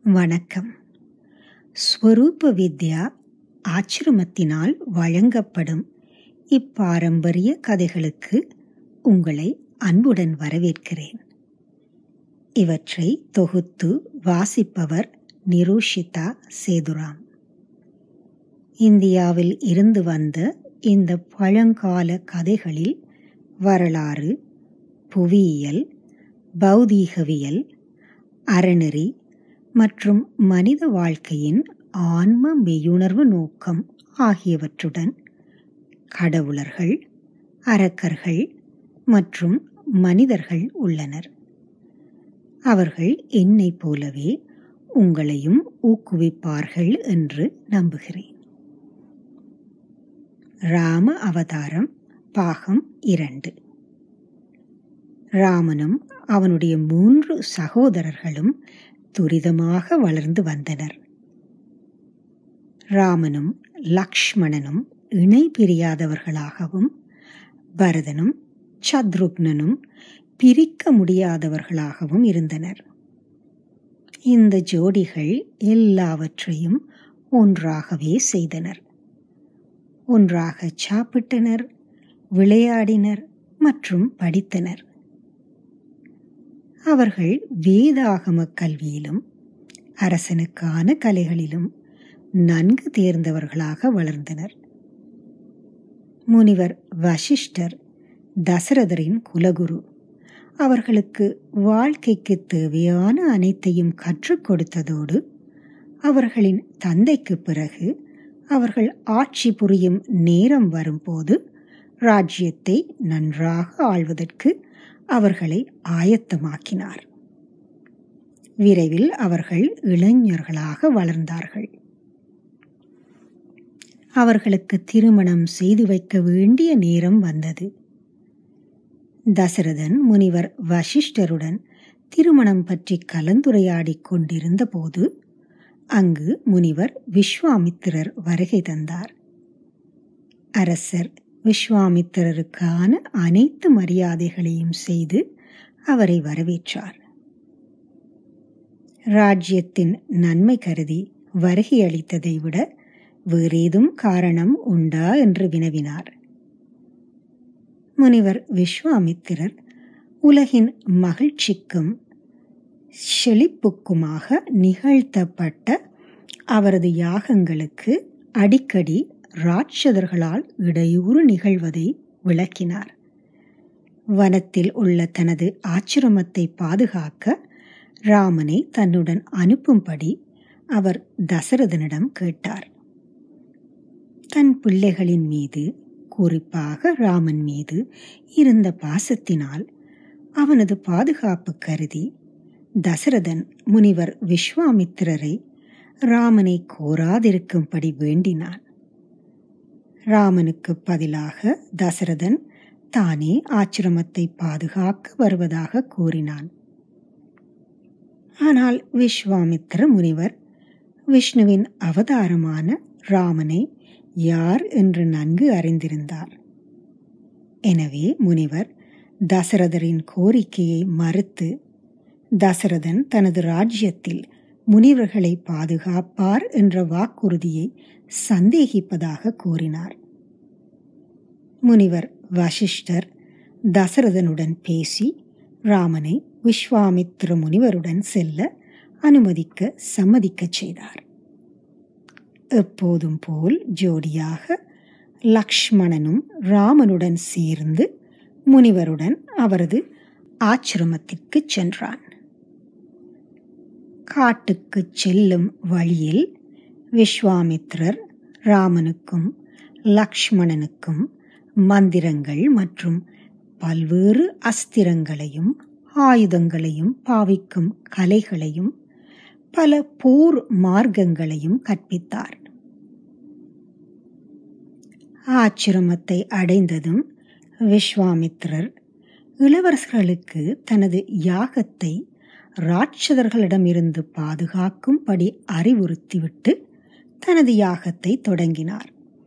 வணக்கம் ஸ்வரூப வித்யா ஆச்சிரமத்தினால் வழங்கப்படும் இப்பாரம்பரிய கதைகளுக்கு உங்களை அன்புடன் வரவேற்கிறேன் இவற்றை தொகுத்து வாசிப்பவர் நிரூஷிதா சேதுராம் இந்தியாவில் இருந்து வந்த இந்த பழங்கால கதைகளில் வரலாறு புவியியல் பௌதீகவியல் அறநெறி மற்றும் மனித வாழ்க்கையின் ஆன்ம மெய்யுணர்வு நோக்கம் ஆகியவற்றுடன் கடவுளர்கள் அரக்கர்கள் மற்றும் மனிதர்கள் உள்ளனர் அவர்கள் என்னைப் போலவே உங்களையும் ஊக்குவிப்பார்கள் என்று நம்புகிறேன் ராம அவதாரம் பாகம் இரண்டு ராமனும் அவனுடைய மூன்று சகோதரர்களும் துரிதமாக வளர்ந்து வந்தனர் ராமனும் லக்ஷ்மணனும் இணை பிரியாதவர்களாகவும் பரதனும் சத்ருக்னனும் பிரிக்க முடியாதவர்களாகவும் இருந்தனர் இந்த ஜோடிகள் எல்லாவற்றையும் ஒன்றாகவே செய்தனர் ஒன்றாக சாப்பிட்டனர் விளையாடினர் மற்றும் படித்தனர் அவர்கள் வேதாகம கல்வியிலும் அரசனுக்கான கலைகளிலும் நன்கு தேர்ந்தவர்களாக வளர்ந்தனர் முனிவர் வசிஷ்டர் தசரதரின் குலகுரு அவர்களுக்கு வாழ்க்கைக்கு தேவையான அனைத்தையும் கற்றுக் கொடுத்ததோடு அவர்களின் தந்தைக்கு பிறகு அவர்கள் ஆட்சி புரியும் நேரம் வரும்போது ராஜ்யத்தை நன்றாக ஆள்வதற்கு அவர்களை ஆயத்தமாக்கினார் விரைவில் அவர்கள் இளைஞர்களாக வளர்ந்தார்கள் அவர்களுக்கு திருமணம் செய்து வைக்க வேண்டிய நேரம் வந்தது தசரதன் முனிவர் வசிஷ்டருடன் திருமணம் பற்றி கலந்துரையாடிக் கொண்டிருந்த போது அங்கு முனிவர் விஸ்வாமித்திரர் வருகை தந்தார் அரசர் விஸ்வாமித்திரருக்கான அனைத்து மரியாதைகளையும் செய்து அவரை வரவேற்றார் ராஜ்யத்தின் நன்மை கருதி வருகை அளித்ததை விட வேறேதும் காரணம் உண்டா என்று வினவினார் முனிவர் விஸ்வாமித்திரர் உலகின் மகிழ்ச்சிக்கும் செழிப்புக்குமாக நிகழ்த்தப்பட்ட அவரது யாகங்களுக்கு அடிக்கடி ராட்சதர்களால் இடையூறு நிகழ்வதை விளக்கினார் வனத்தில் உள்ள தனது ஆச்சிரமத்தை பாதுகாக்க ராமனை தன்னுடன் அனுப்பும்படி அவர் தசரதனிடம் கேட்டார் தன் பிள்ளைகளின் மீது குறிப்பாக ராமன் மீது இருந்த பாசத்தினால் அவனது பாதுகாப்பு கருதி தசரதன் முனிவர் விஸ்வாமித்திரரை ராமனை கோராதிருக்கும்படி வேண்டினான் ராமனுக்கு பதிலாக தசரதன் தானே ஆச்சிரமத்தை பாதுகாக்க வருவதாக கூறினான் ஆனால் விஸ்வாமித்திர முனிவர் விஷ்ணுவின் அவதாரமான ராமனை யார் என்று நன்கு அறிந்திருந்தார் எனவே முனிவர் தசரதரின் கோரிக்கையை மறுத்து தசரதன் தனது ராஜ்யத்தில் முனிவர்களை பாதுகாப்பார் என்ற வாக்குறுதியை சந்தேகிப்பதாக கூறினார் முனிவர் வசிஷ்டர் தசரதனுடன் பேசி ராமனை விஸ்வாமித்திர முனிவருடன் செல்ல அனுமதிக்க சம்மதிக்கச் செய்தார் எப்போதும் போல் ஜோடியாக லக்ஷ்மணனும் ராமனுடன் சேர்ந்து முனிவருடன் அவரது ஆச்சிரமத்திற்கு சென்றான் காட்டுக்கு செல்லும் வழியில் விஸ்வாமித்ரர் ராமனுக்கும் லக்ஷ்மணனுக்கும் மந்திரங்கள் மற்றும் பல்வேறு அஸ்திரங்களையும் ஆயுதங்களையும் பாவிக்கும் கலைகளையும் பல போர் மார்க்கங்களையும் கற்பித்தார் ஆச்சிரமத்தை அடைந்ததும் விஸ்வாமித்ரர் இளவரசர்களுக்கு தனது யாகத்தை ராட்சதர்களிடமிருந்து பாதுகாக்கும்படி அறிவுறுத்திவிட்டு தனது யாகத்தை தொடங்கினார்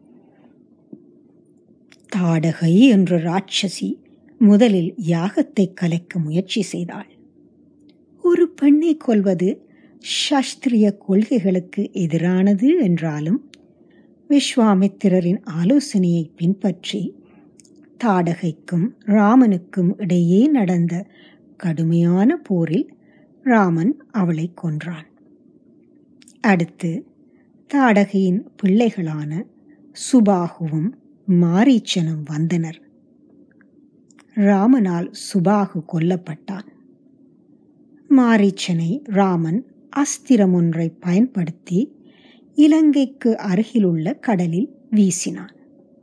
தாடகை என்ற ராட்சசி முதலில் யாகத்தை கலைக்க முயற்சி செய்தாள் ஒரு பெண்ணை கொல்வது சாஸ்திரிய கொள்கைகளுக்கு எதிரானது என்றாலும் விஸ்வாமித்திரரின் ஆலோசனையை பின்பற்றி தாடகைக்கும் ராமனுக்கும் இடையே நடந்த கடுமையான போரில் ராமன் அவளை கொன்றான் அடுத்து தாடகையின் பிள்ளைகளான சுபாகுவும் மாரீச்சனும் வந்தனர் ராமனால் சுபாகு கொல்லப்பட்டான் மாரீச்சனை ராமன் அஸ்திரம் ஒன்றை பயன்படுத்தி இலங்கைக்கு அருகிலுள்ள கடலில் வீசினான்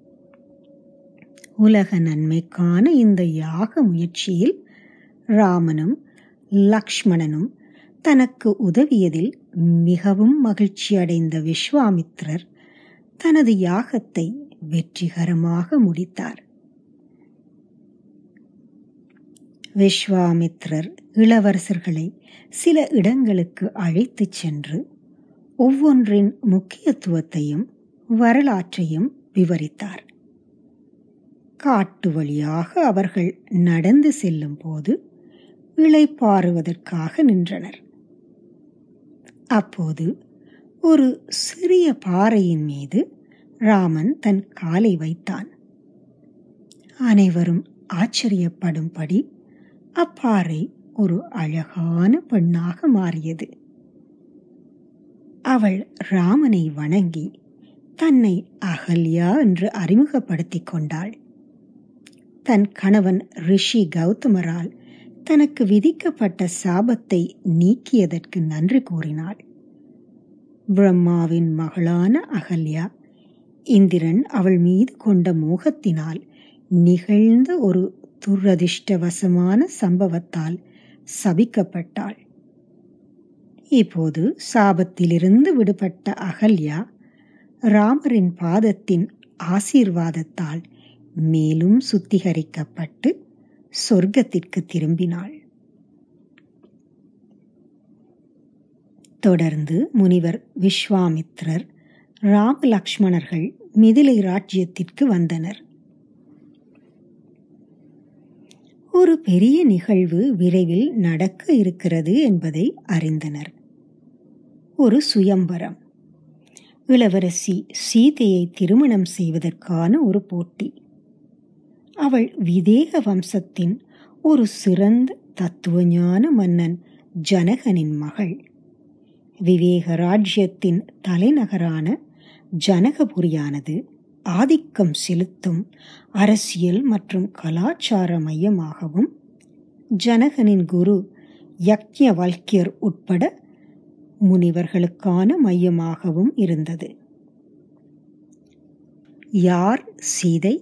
உலக நன்மைக்கான இந்த யாக முயற்சியில் ராமனும் லக்ஷ்மணனும் தனக்கு உதவியதில் மிகவும் மகிழ்ச்சி அடைந்த விஸ்வாமித்திரர் தனது யாகத்தை வெற்றிகரமாக முடித்தார் விஸ்வாமித்ரர் இளவரசர்களை சில இடங்களுக்கு அழைத்துச் சென்று ஒவ்வொன்றின் முக்கியத்துவத்தையும் வரலாற்றையும் விவரித்தார் காட்டு வழியாக அவர்கள் நடந்து செல்லும் போது இளைப்பாறுவதற்காக நின்றனர் அப்போது ஒரு சிறிய பாறையின் மீது ராமன் தன் காலை வைத்தான் அனைவரும் ஆச்சரியப்படும்படி அப்பாறை ஒரு அழகான பெண்ணாக மாறியது அவள் ராமனை வணங்கி தன்னை அகல்யா என்று அறிமுகப்படுத்திக் கொண்டாள் தன் கணவன் ரிஷி கௌதமரால் தனக்கு விதிக்கப்பட்ட சாபத்தை நீக்கியதற்கு நன்றி கூறினாள் பிரம்மாவின் மகளான அகல்யா இந்திரன் அவள் மீது கொண்ட மோகத்தினால் நிகழ்ந்த ஒரு துரதிர்ஷ்டவசமான சம்பவத்தால் சபிக்கப்பட்டாள் இப்போது சாபத்திலிருந்து விடுபட்ட அகல்யா ராமரின் பாதத்தின் ஆசீர்வாதத்தால் மேலும் சுத்திகரிக்கப்பட்டு சொர்க்கத்திற்கு திரும்பினாள் தொடர்ந்து முனிவர் விஸ்வாமித்ரர் ராம லக்ஷ்மணர்கள் மிதிலை ராஜ்யத்திற்கு வந்தனர் ஒரு பெரிய நிகழ்வு விரைவில் நடக்க இருக்கிறது என்பதை அறிந்தனர் ஒரு சுயம்பரம் இளவரசி சீதையை திருமணம் செய்வதற்கான ஒரு போட்டி அவள் விதேக வம்சத்தின் ஒரு சிறந்த தத்துவஞான மன்னன் ஜனகனின் மகள் விவேக ராஜ்யத்தின் தலைநகரான ஜனகபுரியானது ஆதிக்கம் செலுத்தும் அரசியல் மற்றும் கலாச்சார மையமாகவும் ஜனகனின் குரு யக்ஞவல்கியர் உட்பட முனிவர்களுக்கான மையமாகவும் இருந்தது யார் சீதை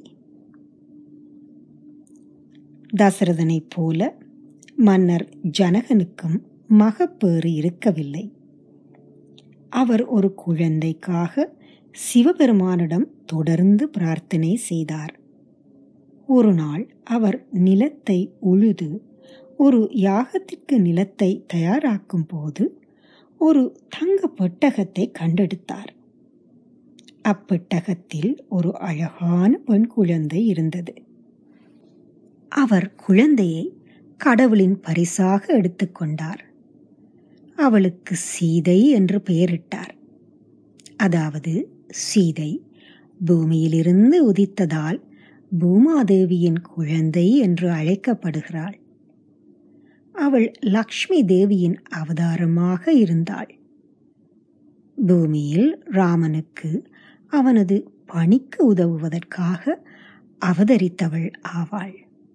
தசரதனைப் போல மன்னர் ஜனகனுக்கும் மகப்பேறு இருக்கவில்லை அவர் ஒரு குழந்தைக்காக சிவபெருமானிடம் தொடர்ந்து பிரார்த்தனை செய்தார் ஒரு நாள் அவர் நிலத்தை உழுது ஒரு யாகத்திற்கு நிலத்தை தயாராக்கும் போது ஒரு தங்க பெட்டகத்தை கண்டெடுத்தார் அப்பெட்டகத்தில் ஒரு அழகான பெண் குழந்தை இருந்தது அவர் குழந்தையை கடவுளின் பரிசாக எடுத்துக்கொண்டார் அவளுக்கு சீதை என்று பெயரிட்டார் அதாவது சீதை பூமியிலிருந்து உதித்ததால் பூமாதேவியின் குழந்தை என்று அழைக்கப்படுகிறாள் அவள் லக்ஷ்மி தேவியின் அவதாரமாக இருந்தாள் பூமியில் ராமனுக்கு அவனது பணிக்கு உதவுவதற்காக அவதரித்தவள் ஆவாள்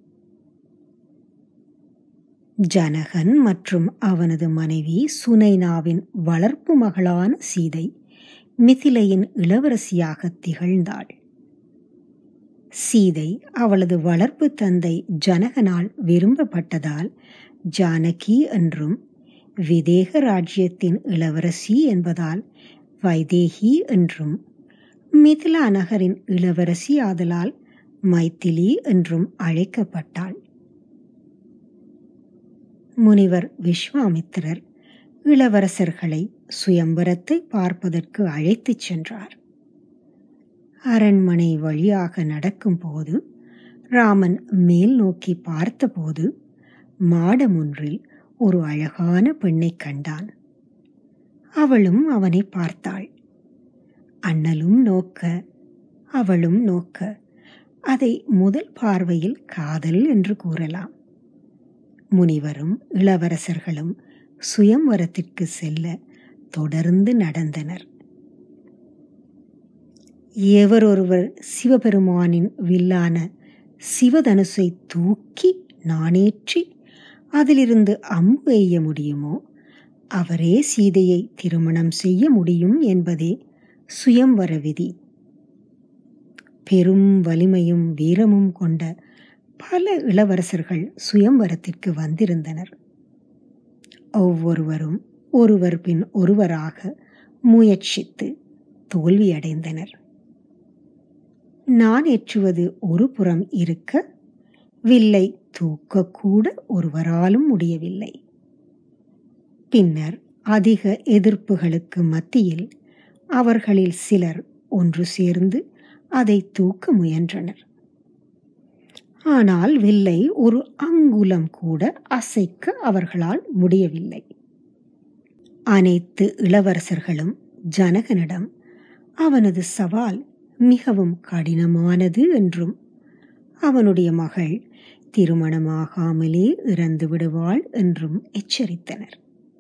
ஜனகன் மற்றும் அவனது மனைவி சுனைனாவின் வளர்ப்பு மகளான சீதை மிதிலையின் இளவரசியாக திகழ்ந்தாள் சீதை அவளது வளர்ப்பு தந்தை ஜனகனால் விரும்பப்பட்டதால் ஜானகி என்றும் விதேக ராஜ்யத்தின் இளவரசி என்பதால் வைதேகி என்றும் மிதிலா நகரின் இளவரசி ஆதலால் மைத்திலி என்றும் அழைக்கப்பட்டாள் முனிவர் விஸ்வாமித்திரர் இளவரசர்களை சுயம்பரத்தை பார்ப்பதற்கு அழைத்துச் சென்றார் அரண்மனை வழியாக நடக்கும்போது ராமன் மேல் நோக்கி பார்த்தபோது மாடம் ஒன்றில் ஒரு அழகான பெண்ணை கண்டான் அவளும் அவனை பார்த்தாள் அண்ணலும் நோக்க அவளும் நோக்க அதை முதல் பார்வையில் காதல் என்று கூறலாம் முனிவரும் இளவரசர்களும் சுயம்வரத்திற்கு செல்ல தொடர்ந்து நடந்தனர் எவரொருவர் சிவபெருமானின் வில்லான சிவதனுசை தூக்கி நாணேற்றி அதிலிருந்து அம்பு எய்ய முடியுமோ அவரே சீதையை திருமணம் செய்ய முடியும் என்பதே சுயம்வர விதி பெரும் வலிமையும் வீரமும் கொண்ட பல இளவரசர்கள் சுயம்வரத்திற்கு வந்திருந்தனர் ஒவ்வொருவரும் ஒருவர் பின் ஒருவராக முயற்சித்து தோல்வியடைந்தனர் நான் ஏற்றுவது ஒரு புறம் இருக்க வில்லை தூக்கக்கூட ஒருவராலும் முடியவில்லை பின்னர் அதிக எதிர்ப்புகளுக்கு மத்தியில் அவர்களில் சிலர் ஒன்று சேர்ந்து அதை தூக்க முயன்றனர் ஆனால் வில்லை ஒரு அங்குலம் கூட அசைக்க அவர்களால் முடியவில்லை அனைத்து இளவரசர்களும் ஜனகனிடம் அவனது சவால் மிகவும் கடினமானது என்றும் அவனுடைய மகள் திருமணமாகாமலே இறந்து விடுவாள் என்றும் எச்சரித்தனர்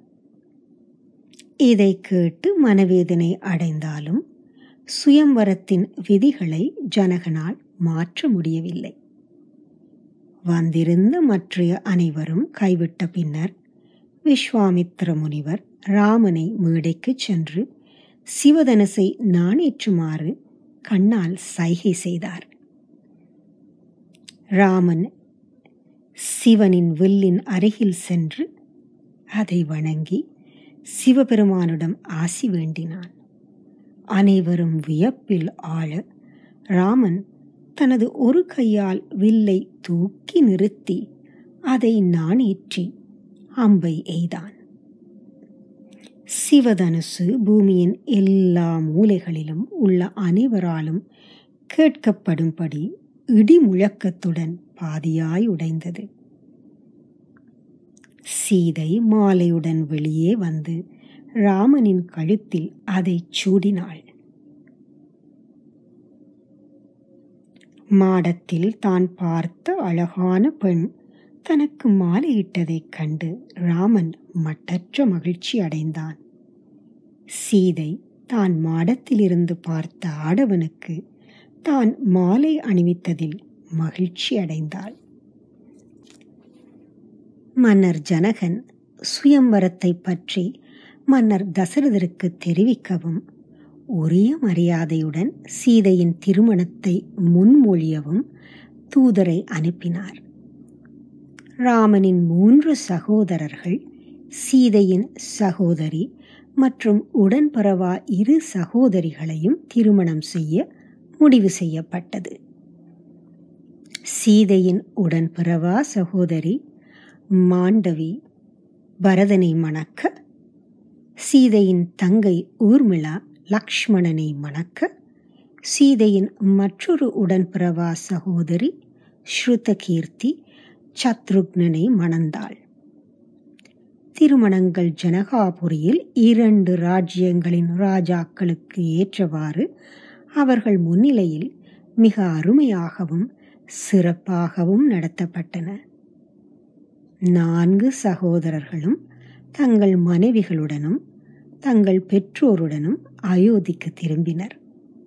இதை கேட்டு மனவேதனை அடைந்தாலும் சுயம்வரத்தின் விதிகளை ஜனகனால் மாற்ற முடியவில்லை வந்திருந்த மற்றைய அனைவரும் கைவிட்ட பின்னர் விஸ்வாமித்திர முனிவர் ராமனை மேடைக்கு சென்று சிவதனுசை நாணேற்றுமாறு கண்ணால் சைகை செய்தார் ராமன் சிவனின் வில்லின் அருகில் சென்று அதை வணங்கி சிவபெருமானிடம் ஆசி வேண்டினான் அனைவரும் வியப்பில் ஆழ ராமன் தனது ஒரு கையால் வில்லை தூக்கி நிறுத்தி அதை நாணேற்றி அம்பை எய்தான் சிவதனுசு பூமியின் எல்லா மூலைகளிலும் உள்ள அனைவராலும் கேட்கப்படும்படி இடி முழக்கத்துடன் பாதியாய் உடைந்தது சீதை மாலையுடன் வெளியே வந்து ராமனின் கழுத்தில் அதை சூடினாள் மாடத்தில் தான் பார்த்த அழகான பெண் தனக்கு மாலையிட்டதைக் கண்டு ராமன் மட்டற்ற மகிழ்ச்சி அடைந்தான் சீதை தான் மாடத்திலிருந்து பார்த்த ஆடவனுக்கு தான் மாலை அணிவித்ததில் மகிழ்ச்சி அடைந்தாள் மன்னர் ஜனகன் சுயம்வரத்தை பற்றி மன்னர் தசரதருக்கு தெரிவிக்கவும் உரிய மரியாதையுடன் சீதையின் திருமணத்தை முன்மொழியவும் தூதரை அனுப்பினார் ராமனின் மூன்று சகோதரர்கள் சீதையின் சகோதரி மற்றும் உடன்பரவா இரு சகோதரிகளையும் திருமணம் செய்ய முடிவு செய்யப்பட்டது சீதையின் உடன்பிறவா சகோதரி மாண்டவி பரதனை மணக்க சீதையின் தங்கை ஊர்மிளா லக்ஷ்மணனை மணக்க சீதையின் மற்றொரு உடன்பிறவா சகோதரி ஸ்ருதகீர்த்தி சத்ருக்னனை மணந்தாள் திருமணங்கள் ஜனகாபுரியில் இரண்டு ராஜ்யங்களின் ராஜாக்களுக்கு ஏற்றவாறு அவர்கள் முன்னிலையில் மிக அருமையாகவும் சிறப்பாகவும் நடத்தப்பட்டன நான்கு சகோதரர்களும் தங்கள் மனைவிகளுடனும் தங்கள் பெற்றோருடனும் அயோத்திக்கு திரும்பினர்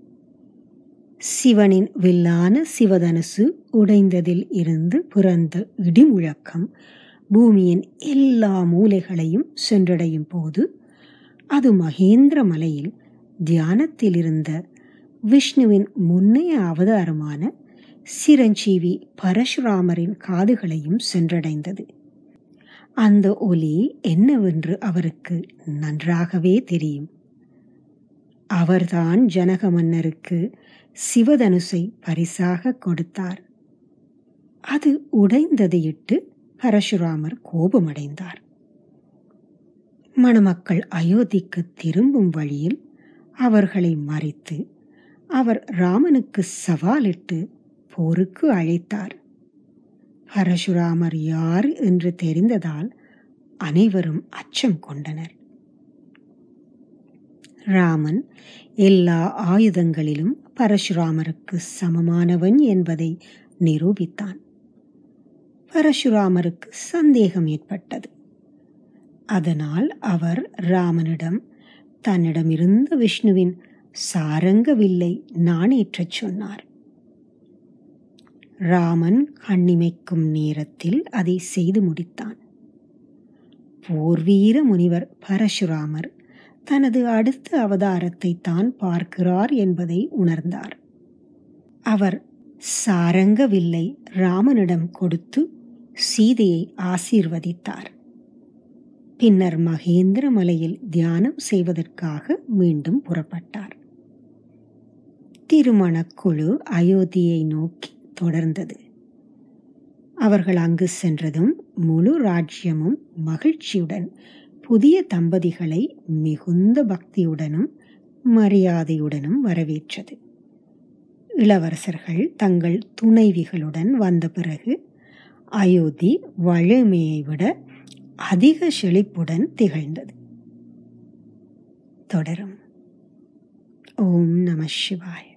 சிவனின் வில்லான சிவதனுசு உடைந்ததில் இருந்து பிறந்த இடிமுழக்கம் பூமியின் எல்லா மூலைகளையும் சென்றடையும் போது அது மகேந்திர மலையில் தியானத்தில் இருந்த விஷ்ணுவின் முன்னைய அவதாரமான சிரஞ்சீவி பரசுராமரின் காதுகளையும் சென்றடைந்தது அந்த ஒலி என்னவென்று அவருக்கு நன்றாகவே தெரியும் அவர்தான் ஜனக மன்னருக்கு சிவதனுசை பரிசாக கொடுத்தார் அது உடைந்ததையிட்டு பரசுராமர் கோபமடைந்தார் மணமக்கள் அயோத்திக்கு திரும்பும் வழியில் அவர்களை மறைத்து அவர் ராமனுக்கு சவாலிட்டு போருக்கு அழைத்தார் பரசுராமர் யார் என்று தெரிந்ததால் அனைவரும் அச்சம் கொண்டனர் ராமன் எல்லா ஆயுதங்களிலும் பரசுராமருக்கு சமமானவன் என்பதை நிரூபித்தான் பரசுராமருக்கு சந்தேகம் ஏற்பட்டது அதனால் அவர் ராமனிடம் தன்னிடமிருந்த விஷ்ணுவின் சாரங்க வில்லை நாணேற்றச் சொன்னார் ராமன் கண்ணிமைக்கும் நேரத்தில் அதை செய்து முடித்தான் போர்வீர முனிவர் பரசுராமர் தனது அடுத்த அவதாரத்தை தான் பார்க்கிறார் என்பதை உணர்ந்தார் அவர் சாரங்க வில்லை ராமனிடம் கொடுத்து சீதையை ஆசீர்வதித்தார் பின்னர் மகேந்திர மலையில் தியானம் செய்வதற்காக மீண்டும் புறப்பட்டார் திருமணக்குழு அயோத்தியை நோக்கி தொடர்ந்தது அவர்கள் அங்கு சென்றதும் முழு ராஜ்யமும் மகிழ்ச்சியுடன் புதிய தம்பதிகளை மிகுந்த பக்தியுடனும் மரியாதையுடனும் வரவேற்றது இளவரசர்கள் தங்கள் துணைவிகளுடன் வந்த பிறகு அயோத்தி வழமையை விட அதிக செழிப்புடன் திகழ்ந்தது தொடரும் ஓம் நம சிவாய்